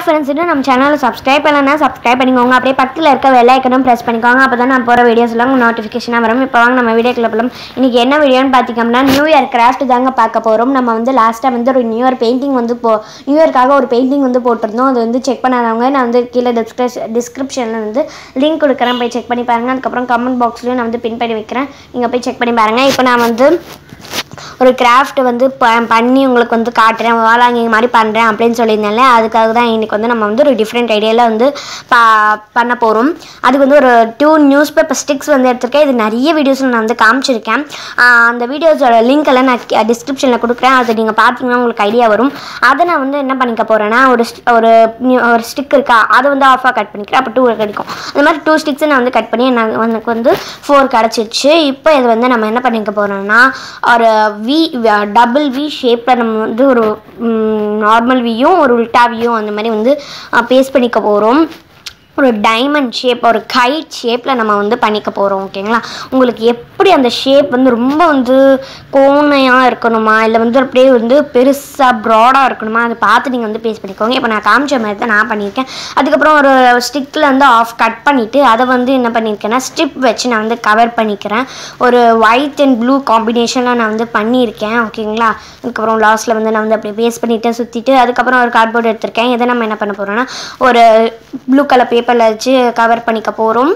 friends இன்னும் நம்ம சேனலை சப்ஸ்கிரைப் பண்ணலன்னா சப்ஸ்கிரைப் பண்ணிக்கோங்க அப்படியே பக்கத்தில் இருக்க வெள்ளை ஐக்கனும் ப்ரெஸ் பண்ணிக்கோங்க அப்போ தான் நான் போகிற வீடியோஸ் எல்லாம் நோட்டிஃபிகேஷனாக வரும் இப்போ வாங்க நம்ம வீடியோக்குள்ள போகலாம் இன்றைக்கி என்ன வீடியோன்னு பார்த்தீங்கன்னா நியூ இயர் கிராஃப்ட் தாங்க பார்க்க போகிறோம் நம்ம வந்து லாஸ்ட்டாக வந்து ஒரு நியூ இயர் பெயிண்டிங் வந்து போ நியூ இயர்க்காக ஒரு பெயிண்டிங் வந்து போட்டிருந்தோம் அது வந்து செக் பண்ணாதவங்க நான் வந்து கீழே டிஸ்கிரிப்ஷ டிஸ்கிரிப்ஷனில் வந்து லிங்க் கொடுக்குறேன் போய் செக் பண்ணி பாருங்கள் அதுக்கப்புறம் கமெண்ட் பாக்ஸ்லையும் நான் வந்து பின் பண்ணி வைக்கிறேன் நீங்கள் போய் செக் பண்ணி பாருங்கள் இப்போ நான் வந்து ஒரு கிராஃப்ட் வந்து ப பண்ணி உங்களுக்கு வந்து காட்டுறேன் வாழாங்கி மாதிரி பண்ணுறேன் அப்படின்னு சொல்லியிருந்தேன்ல அதுக்காக தான் இன்றைக்கி வந்து நம்ம வந்து ஒரு டிஃப்ரெண்ட் ஐடியாவில் வந்து ப பண்ண போகிறோம் அதுக்கு வந்து ஒரு டூ நியூஸ் பேப்பர் ஸ்டிக்ஸ் வந்து எடுத்திருக்கேன் இது நிறைய வீடியோஸில் நான் வந்து காமிச்சிருக்கேன் ஆஹ் அந்த வீடியோஸோட லிங்க் எல்லாம் நான் டிஸ்கிரிப்ஷனில் கொடுக்குறேன் அதை நீங்கள் பார்த்தீங்கன்னா உங்களுக்கு ஐடியா வரும் அதை நான் வந்து என்ன பண்ணிக்க போகிறேன்னா ஒரு st- ஒரு new- ஒரு ஸ்டிக் இருக்கா அதை வந்து ஆஃபாக கட் பண்ணிக்கிறேன் அப்போ டூ கிடைக்கும் அந்த மாதிரி டூ ஸ்டிக்ஸை நான் வந்து கட் பண்ணி நான் எனக்கு வந்து ஃபோர் கிடச்சிருச்சு இப்போ இது வந்து நம்ம என்ன பண்ணிக்க போகிறோம்னா ஒரு வி டபுள் வி ஷேப்பில் நம்ம வந்து ஒரு நார்மல் வியும் ஒரு உல்டா வியும் அந்த மாதிரி வந்து பேஸ்ட் பண்ணிக்க போகிறோம் ஒரு டைமண்ட் ஷேப் ஒரு கைட் ஷேப்பில் நம்ம வந்து பண்ணிக்க போகிறோம் ஓகேங்களா உங்களுக்கு எப்படி அந்த ஷேப் வந்து ரொம்ப வந்து கோணையாக இருக்கணுமா இல்லை வந்து அப்படியே வந்து பெருசாக ப்ராடாக இருக்கணுமா அதை பார்த்து நீங்கள் வந்து பேஸ்ட் பண்ணிக்கோங்க இப்போ நான் காமிச்ச மாதிரி தான் நான் பண்ணியிருக்கேன் அதுக்கப்புறம் ஒரு ஸ்டிக்கில் வந்து ஆஃப் கட் பண்ணிவிட்டு அதை வந்து என்ன பண்ணியிருக்கேன்னா ஸ்ட்ரிப் வச்சு நான் வந்து கவர் பண்ணிக்கிறேன் ஒரு ஒயிட் அண்ட் ப்ளூ காம்பினேஷனில் நான் வந்து பண்ணியிருக்கேன் ஓகேங்களா அதுக்கப்புறம் லாஸ்ட்டில் வந்து நான் வந்து அப்படியே பேஸ்ட் பண்ணிவிட்டு சுற்றிட்டு அதுக்கப்புறம் ஒரு கார்ட்போர்ட் எடுத்திருக்கேன் இதை நம்ம என்ன பண்ண போகிறோம்னா ஒரு ப்ளூ கலர் பேப்பரில் வச்சு கவர் பண்ணிக்க போகிறோம்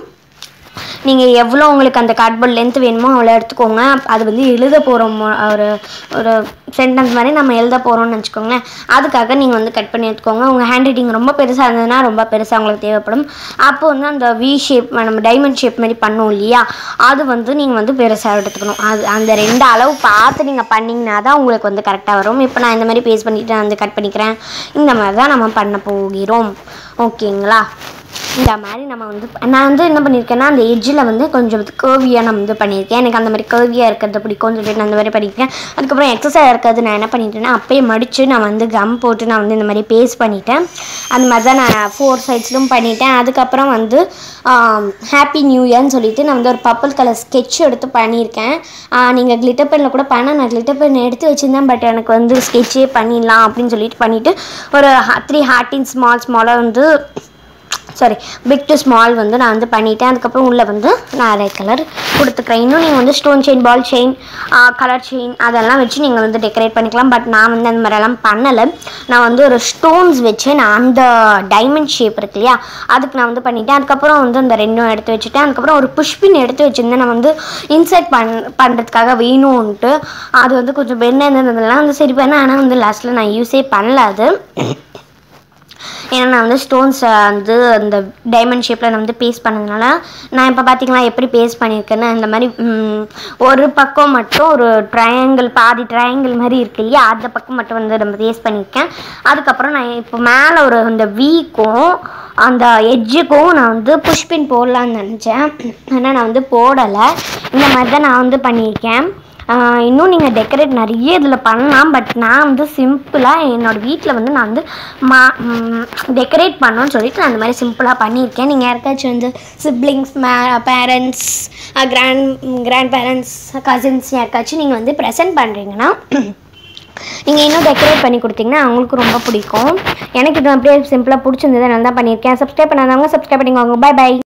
நீங்கள் எவ்வளோ உங்களுக்கு அந்த கார்ட்போர்ட் லென்த் வேணுமோ அவ்வளோ எடுத்துக்கோங்க அது வந்து எழுத போகிறோம் ஒரு ஒரு சென்டென்ஸ் மாதிரி நம்ம எழுத போகிறோம்னு வச்சுக்கோங்களேன் அதுக்காக நீங்கள் வந்து கட் பண்ணி எடுத்துக்கோங்க உங்கள் ஹேண்ட் ரைட்டிங் ரொம்ப பெருசாக இருந்ததுன்னா ரொம்ப பெருசாக உங்களுக்கு தேவைப்படும் அப்போ வந்து அந்த வி ஷேப் நம்ம டைமண்ட் ஷேப் மாதிரி பண்ணோம் இல்லையா அது வந்து நீங்கள் வந்து பெருசாக எடுத்துக்கணும் அது அந்த ரெண்டு அளவு பார்த்து நீங்கள் பண்ணிங்கன்னா தான் உங்களுக்கு வந்து கரெக்டாக வரும் இப்போ நான் இந்த மாதிரி பேஸ்ட் பண்ணிவிட்டு நான் வந்து கட் பண்ணிக்கிறேன் இந்த மாதிரி தான் நம்ம பண்ண போகிறோம் ஓகேங்களா இந்த மாதிரி நம்ம வந்து நான் வந்து என்ன பண்ணியிருக்கேன்னா அந்த எட்ஜில் வந்து கொஞ்சம் கேர்வியாக நான் வந்து பண்ணியிருக்கேன் எனக்கு அந்த மாதிரி கேர்வியாக இருக்கிறது பிடிக்கும்னு சொல்லிட்டு நான் அந்த மாதிரி பண்ணியிருக்கேன் அதுக்கப்புறம் எக்ஸசைஸ் இருக்கிறது நான் என்ன பண்ணிட்டேன்னா அப்பயே மடித்து நான் வந்து கம் போட்டு நான் வந்து இந்த மாதிரி பேஸ்ட் பண்ணிட்டேன் அந்த மாதிரி தான் நான் ஃபோர் சைட்ஸ்லும் பண்ணிட்டேன் அதுக்கப்புறம் வந்து ஹாப்பி நியூ இயர்னு சொல்லிட்டு நான் வந்து ஒரு பர்பிள் கலர் ஸ்கெட்ச் எடுத்து பண்ணியிருக்கேன் நீங்கள் கிளிட்டர் பெனில் கூட பண்ண நான் கிளிட்டர் பென் எடுத்து வச்சுருந்தேன் பட் எனக்கு வந்து ஸ்கெட்சே பண்ணிடலாம் அப்படின்னு சொல்லிட்டு பண்ணிவிட்டு ஒரு த்ரீ ஹார்ட்டின் ஸ்மால் ஸ்மாலாக வந்து சாரி பிக் டு ஸ்மால் வந்து நான் வந்து பண்ணிட்டேன் அதுக்கப்புறம் உள்ளே வந்து நான் ரெட் கலர் கொடுத்துக்கிறேன் இன்னும் நீங்கள் வந்து stone chain ball chain colour chain அதெல்லாம் வச்சு நீங்கள் வந்து டெக்கரேட் பண்ணிக்கலாம் பட் நான் வந்து அந்த மாதிரிலாம் பண்ணலை நான் வந்து ஒரு ஸ்டோன்ஸ் வச்சு நான் அந்த டைமண்ட் ஷேப் இருக்கு இல்லையா அதுக்கு நான் வந்து பண்ணிட்டேன் அதுக்கப்புறம் வந்து அந்த ரெண்டும் எடுத்து வச்சுட்டேன் அதுக்கப்புறம் ஒரு புஷ்பின் எடுத்து வச்சுருந்தேன் நான் வந்து இன்சர்ட் பண் பண்ணுறதுக்காக வேணும்ன்ட்டு அது வந்து கொஞ்சம் பெண்ணாக இருந்ததுலாம் வந்து சரி பண்ணேன் ஆனால் வந்து லாஸ்ட்டில் நான் யூஸே பண்ணல அது ஏன்னா நான் வந்து ஸ்டோன்ஸ் வந்து அந்த டைமண்ட் ஷேப்பில் நான் வந்து பேஸ்ட் பண்ணதுனால நான் இப்போ பார்த்தீங்களா எப்படி பேஸ்ட் பண்ணியிருக்கேன்னு இந்த மாதிரி ம், ஒரு பக்கம் மட்டும் ஒரு ட்ரையாங்கிள் பாதி ட்ரையாங்கிள் மாதிரி இருக்கு இல்லையா அந்த பக்கம் மட்டும் வந்து நம்ம பேஸ்ட் பண்ணியிருக்கேன் அதுக்கப்புறம் நான் இப்போ மேலே ஒரு இந்த வீக்கும் அந்த எட்ஜுக்கும் நான் வந்து புஷ்பின் போடலான்னு நினச்சேன் ஆனால் நான் வந்து போடலை இந்த மாதிரி தான் நான் வந்து பண்ணியிருக்கேன் ஆஹ் இன்னும் நீங்கள் டெக்கரேட் நிறைய இதில் பண்ணலாம் பட் நான் வந்து சிம்பிளாக என்னோடய வீட்டில் வந்து நான் வந்து மா டெக்கரேட் பண்ணணும்னு சொல்லிட்டு நான் அந்த மாதிரி சிம்பிளாக பண்ணியிருக்கேன் நீங்கள் யாருக்காச்சும் வந்து siblings may parents grand grandparents cousins யாருக்காச்சும் நீங்கள் வந்து ப்ரெசென்ட் பண்ணுறீங்கன்னா நீங்கள் இன்னும் டெக்கரேட் பண்ணி கொடுத்தீங்கன்னா அவங்களுக்கு ரொம்ப பிடிக்கும் எனக்கு இது அப்படியே சிம்பிளாக பிடிச்சிருந்தது நான் தான் பண்ணியிருக்கேன் சப்ஸ்கிரைப் பண்ணாதவங்க சப்ஸ்கிரைப் பண்ணிக்கோங்க பை பை